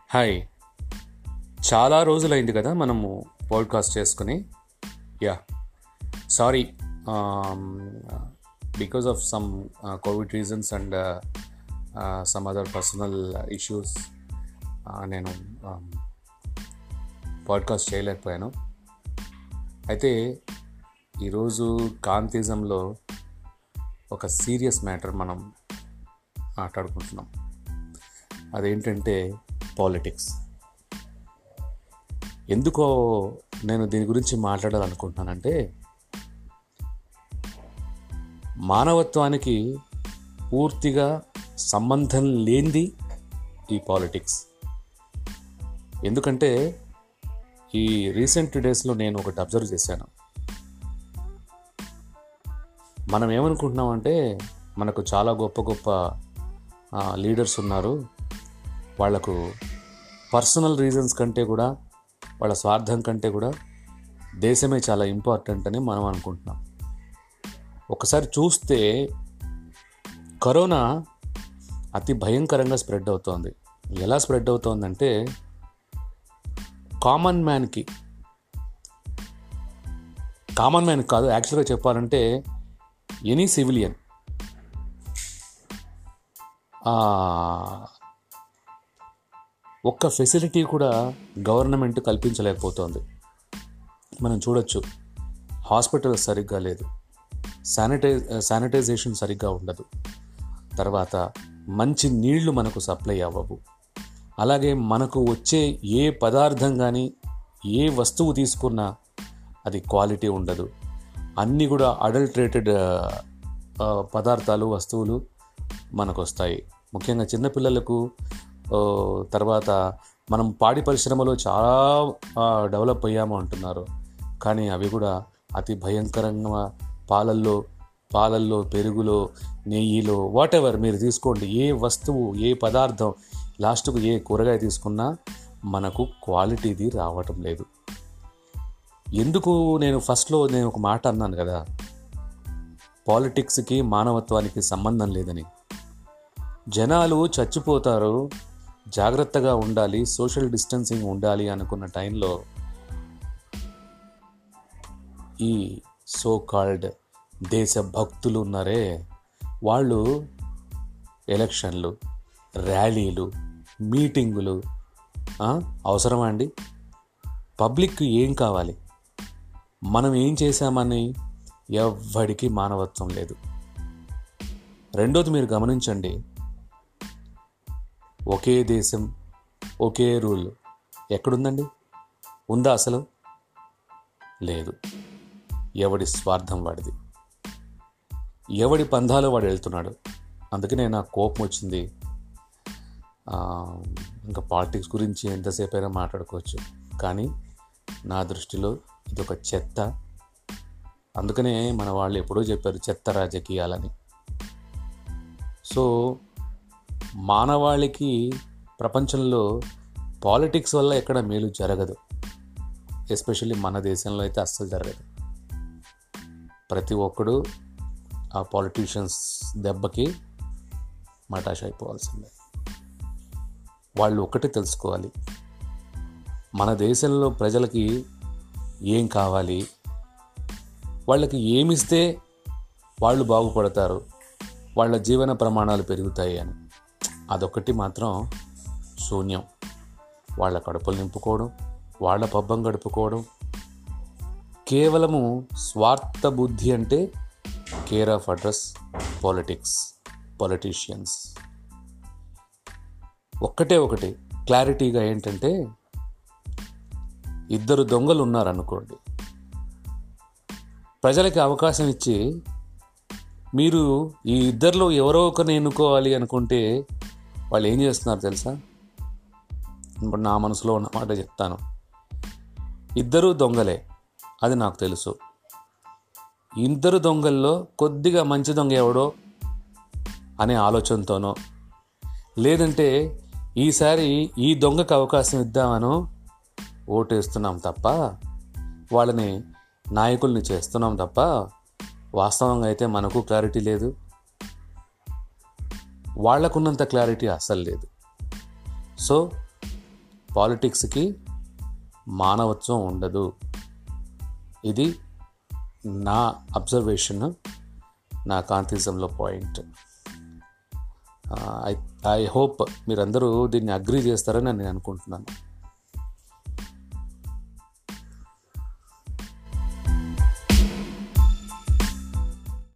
hi చాలా రోజులైంది కదా మనము పాడ్కాస్ట్ చేసుకుని yeah sorry because of some Covid reasons and some other personal issues నేను పాడ్కాస్ట్ చేయలేకపోయాను అయితే ఈరోజు కాంతిజంలో ఒక సీరియస్ మ్యాటర్ మనం మాట్లాడుకుంటున్నాం అదేంటంటే పాలిటిక్స్ ఎందుకో నేను దీని గురించి మాట్లాడాలనుకుంటున్నానంటే మానవత్వానికి పూర్తిగా సంబంధం లేనిది ఈ పాలిటిక్స్ ఎందుకంటే ఈ రీసెంట్ డేస్లో నేను ఒకటి అబ్జర్వ్ చేశాను మనం ఏమనుకుంటున్నామంటే మనకు చాలా గొప్ప గొప్ప లీడర్స్ ఉన్నారు వాళ్లకు పర్సనల్ రీజన్స్ కంటే కూడా వాళ్ళ స్వార్థం కంటే కూడా దేశమే చాలా ఇంపార్టెంట్ అని మనం అనుకుంటున్నాం ఒకసారి చూస్తే కరోనా అతి భయంకరంగా స్ప్రెడ్ అవుతోంది ఎలా స్ప్రెడ్ అవుతోందంటే కామన్ మ్యాన్కి కామన్ మ్యాన్ కాదు యాక్చువల్గా చెప్పాలంటే ఎనీ సివిలియన్ ఒక్క ఫెసిలిటీ కూడా గవర్నమెంట్ కల్పించలేకపోతోంది మనం చూడొచ్చు హాస్పిటల్ సరిగ్గా లేదు శానిటైజ్ శానిటైజేషన్ సరిగ్గా ఉండదు తర్వాత మంచి నీళ్లు మనకు సప్లై అవ్వవు అలాగే మనకు వచ్చే ఏ పదార్థం కానీ ఏ వస్తువు తీసుకున్నా అది క్వాలిటీ ఉండదు అన్నీ కూడా అడల్ట్రేటెడ్ పదార్థాలు వస్తువులు మనకు వస్తాయి ముఖ్యంగా చిన్నపిల్లలకు తర్వాత మనం పాడి పరిశ్రమలో చాలా డెవలప్ అయ్యాము అంటున్నారు కానీ అవి కూడా అతి భయంకరంగా పాలల్లో పాలల్లో పెరుగులో నెయ్యిలో వాట్ ఎవర్ మీరు తీసుకోండి ఏ వస్తువు ఏ పదార్థం లాస్ట్కు ఏ కూరగాయ తీసుకున్నా మనకు క్వాలిటీది రావటం లేదు ఎందుకు నేను ఫస్ట్లో నేను ఒక మాట అన్నాను కదా పాలిటిక్స్కి మానవత్వానికి సంబంధం లేదని జనాలు చచ్చిపోతారు జాగ్రత్తగా ఉండాలి సోషల్ డిస్టెన్సింగ్ ఉండాలి అనుకున్న టైంలో ఈ సో కాల్డ్ దేశ భక్తులు ఉన్నారే వాళ్ళు ఎలక్షన్లు ర్యాలీలు మీటింగులు అవసరమా అండి పబ్లిక్ ఏం కావాలి మనం ఏం చేశామని ఎవ్వడికి మానవత్వం లేదు రెండోది మీరు గమనించండి ఒకే దేశం ఒకే రూల్ ఎక్కడుందండి ఉందా అసలు లేదు ఎవడి స్వార్థం వాడిది ఎవడి పంధాలో వాడు వెళ్తున్నాడు అందుకనే నాకు కోపం వచ్చింది ఇంకా పాలిటిక్స్ గురించి ఎంతసేపు అయినా మాట్లాడుకోవచ్చు కానీ నా దృష్టిలో ఇది ఒక చెత్త అందుకనే మన వాళ్ళు ఎప్పుడో చెప్పారు చెత్త రాజకీయాలని సో మానవాళికి ప్రపంచంలో పాలిటిక్స్ వల్ల ఎక్కడ మేలు జరగదు ఎస్పెషల్లీ మన దేశంలో అయితే అస్సలు జరగదు ప్రతి ఒక్కడు ఆ పాలిటీషియన్స్ దెబ్బకి మటాష్ అయిపోవాల్సిందే వాళ్ళు ఒకటి తెలుసుకోవాలి మన దేశంలో ప్రజలకి ఏం కావాలి వాళ్ళకి ఏమిస్తే వాళ్ళు బాగుపడతారు వాళ్ళ జీవన ప్రమాణాలు పెరుగుతాయి అని అదొకటి మాత్రం శూన్యం వాళ్ళ కడుపులు నింపుకోవడం వాళ్ళ పబ్బం గడుపుకోవడం కేవలము స్వార్థ బుద్ధి అంటే care of address politics politicians ఒక్కటే ఒకటి క్లారిటీగా ఏంటంటే ఇద్దరు దొంగలు ఉన్నారనుకోండి ప్రజలకి అవకాశం ఇచ్చి మీరు ఈ ఇద్దరిలో ఎవరో ఒకరిని ఎన్నుకోవాలి అనుకుంటే వాళ్ళు ఏం చేస్తున్నారు తెలుసా ఇప్పుడు నా మనసులో ఉన్న మాట చెప్తాను ఇద్దరు దొంగలే అది నాకు తెలుసు ఇద్దరు దొంగల్లో కొద్దిగా మంచి దొంగ ఎవడో అనే ఆలోచనతోనో లేదంటే ఈసారి ఈ దొంగకు అవకాశం ఇద్దామనో ఓటేస్తున్నాం తప్ప వాళ్ళని నాయకుల్ని చేస్తున్నాం తప్ప వాస్తవంగా అయితే మనకు క్లారిటీ లేదు వాళ్లకున్నంత క్లారిటీ అస్సలు లేదు సో పాలిటిక్స్కి మానవత్వం ఉండదు ఇది నా అబ్జర్వేషన్ నా కాంతిజంలో పాయింట్ ఐ ఐ హోప్ మీరందరూ దీన్ని అగ్రీ చేస్తారని నేను అనుకుంటున్నాను